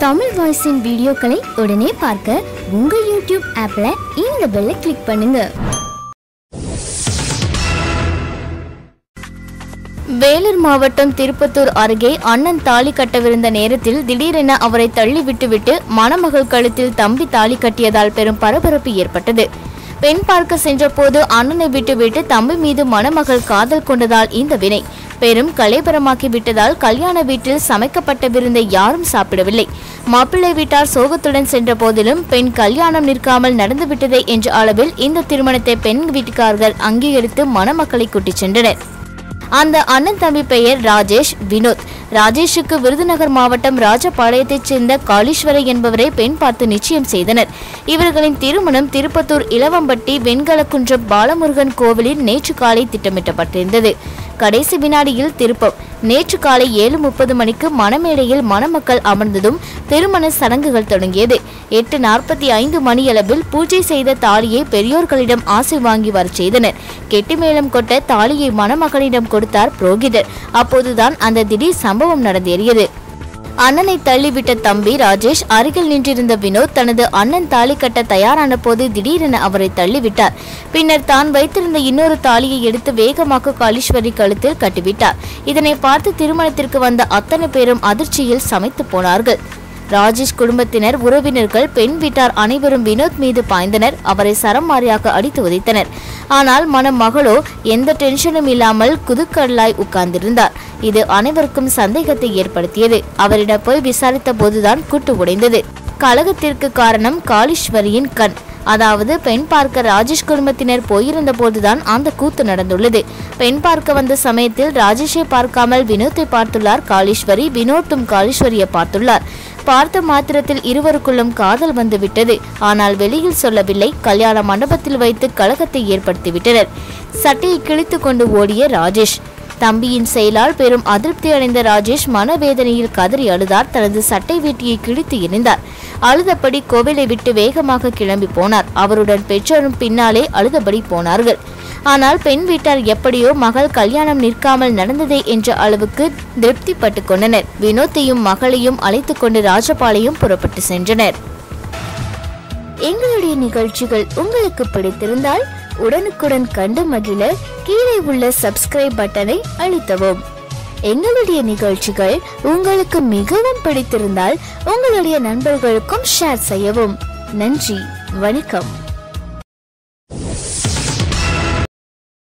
தமிழ் வாய்ஸின் வீடியோக்களை உடனே பார்க்க உங்கள் யூடியூப் ஆப்ல இந்த பெல்லை கிளிக் பண்ணுங்க வேலூர் மாவட்டம் திருப்பத்தூர் அருகே அண்ணன் தாலி கட்டவிருந்த நேரத்தில் திடீரென அவரை தள்ளிவிட்டுவிட்டு மணமகள் கழுத்தில் தம்பி தாலி கட்டியதால் பெரும் பரபரப்பு ஏற்பட்டது பெண் பார்க்க சென்றபோது அண்ணனை விட்டுவிட்டு தம்பி மீது மணமகள் காதல் கொண்டதால் இந்த வினை பெரும் கலைபரமாக்கி விட்டதால் கல்யாண வீட்டில் சமைக்கப்பட்ட விருந்தை யாரும் சாப்பிடவில்லை மாப்பிள்ளை வீட்டார் சோகத்துடன் சென்ற போதிலும் பெண் கல்யாணம் நிற்காமல் நடந்துவிட்டதே என்ற அளவில் இந்த திருமணத்தை பெண் வீட்டுக்காரர்கள் அங்கீகரித்து மணமக்களை கூட்டிச் சென்றனர் அந்த அண்ணன் தம்பி பெயர் ராஜேஷ் வினோத் ராஜேஷுக்கு விருதுநகர் மாவட்டம் ராஜபாளையத்தைச் சேர்ந்த காளீஸ்வரை என்பவரை பெண் பார்த்து நிச்சயம் செய்தனர் இவர்களின் திருமணம் திருப்பத்தூர் இளவம்பட்டி வெண்கலக்குன்றம் பாலமுருகன் கோவிலில் நேற்று காலை திட்டமிட்டப்பட்டிருந்தது கடைசி வினாடியில் திருப்பம் நேற்று காலை ஏழு முப்பது மணிக்கு மணமேடையில் மணமக்கள் அமர்ந்ததும் திருமண சடங்குகள் தொடங்கியது எட்டு நாற்பத்தி ஐந்து மணியளவில் பூஜை செய்த தாலியை பெரியோர்களிடம் ஆசை வாங்கி வரச் செய்தனர் கெட்டிமேளம் கொட்ட தாலியை மணமகனிடம் கொடுத்தார் புரோகிதர் அப்போதுதான் அந்த திடீர் சம்பவம் நடந்தேறியது அண்ணனை தள்ளிவிட்ட தம்பி ராஜேஷ் அருகில் நின்றிருந்த வினோத் தனது அண்ணன் தாலி கட்ட தயாரான போது திடீரென அவரை தள்ளிவிட்டார் பின்னர் தான் வைத்திருந்த இன்னொரு தாலியை எடுத்து வேகமாக காளீஸ்வரி கழுத்தில் கட்டிவிட்டார் இதனை பார்த்து திருமணத்திற்கு வந்த அத்தனை பேரும் அதிர்ச்சியில் சமைத்து போனார்கள் ராஜேஷ் குடும்பத்தினர் உறவினர்கள் பெண் வீட்டார் அனைவரும் வினோத் மீது பாய்ந்தனர் அவரை சரமாரியாக அடித்து உதைத்தனர் ஆனால் மணமகளோ எந்த டென்ஷனும் இல்லாமல் குதுக்கடலாய் உட்கார்ந்திருந்தார் இது அனைவருக்கும் சந்தேகத்தை ஏற்படுத்தியது அவரிடம் போய் விசாரித்த போதுதான் குட்டு உடைந்தது கலகத்திற்கு காரணம் காளீஸ்வரியின் கண் அதாவது பெண் பார்க்க ராஜேஷ் குடும்பத்தினர் போயிருந்த போதுதான் அந்த கூத்து நடந்துள்ளது பெண் பார்க்க வந்த சமயத்தில் ராஜேஷை பார்க்காமல் வினோத்தை பார்த்துள்ளார் காளீஸ்வரி வினோத்தும் காளீஸ்வரியை பார்த்துள்ளார் பார்த்த மாத்திரத்தில் இருவருக்குள்ளும் காதல் வந்துவிட்டது ஆனால் வெளியில் சொல்லவில்லை கல்யாண மண்டபத்தில் வைத்து கலகத்தை ஏற்படுத்திவிட்டனர் சட்டையை கிழித்து கொண்டு ஓடிய ராஜேஷ் தம்பியின் செயலால் பெரும் அதிருப்தி அடைந்த ராஜேஷ் மனவேதனையில் கதறி அழுதார் தனது சட்டை வேட்டியை கிழித்து எறிந்தார் அழுதபடி கோவிலை விட்டு வேகமாக கிளம்பி போனார் அவருடன் பெற்றோரும் பின்னாலே அழுதபடி போனார்கள் ஆனால் பெண் வீட்டார் எப்படியோ மகள் கல்யாணம் நிற்காமல் நடந்ததே என்ற அளவுக்கு திருப்திப்பட்டு கொண்டனர் வினோத்தையும் மகளையும் அழைத்து கொண்டு ராஜபாளையம் புறப்பட்டு சென்றனர் எங்களுடைய நிகழ்ச்சிகள் உங்களுக்கு பிடித்திருந்தால் உடனுக்குடன் கண்டு மகிழ கீழே உள்ள சப்ஸ்கிரைப் பட்டனை அழுத்தவும் எங்களுடைய நிகழ்ச்சிகள் உங்களுக்கு மிகவும் பிடித்திருந்தால் உங்களுடைய நண்பர்களுக்கும் ஷேர் செய்யவும் நன்றி வணக்கம்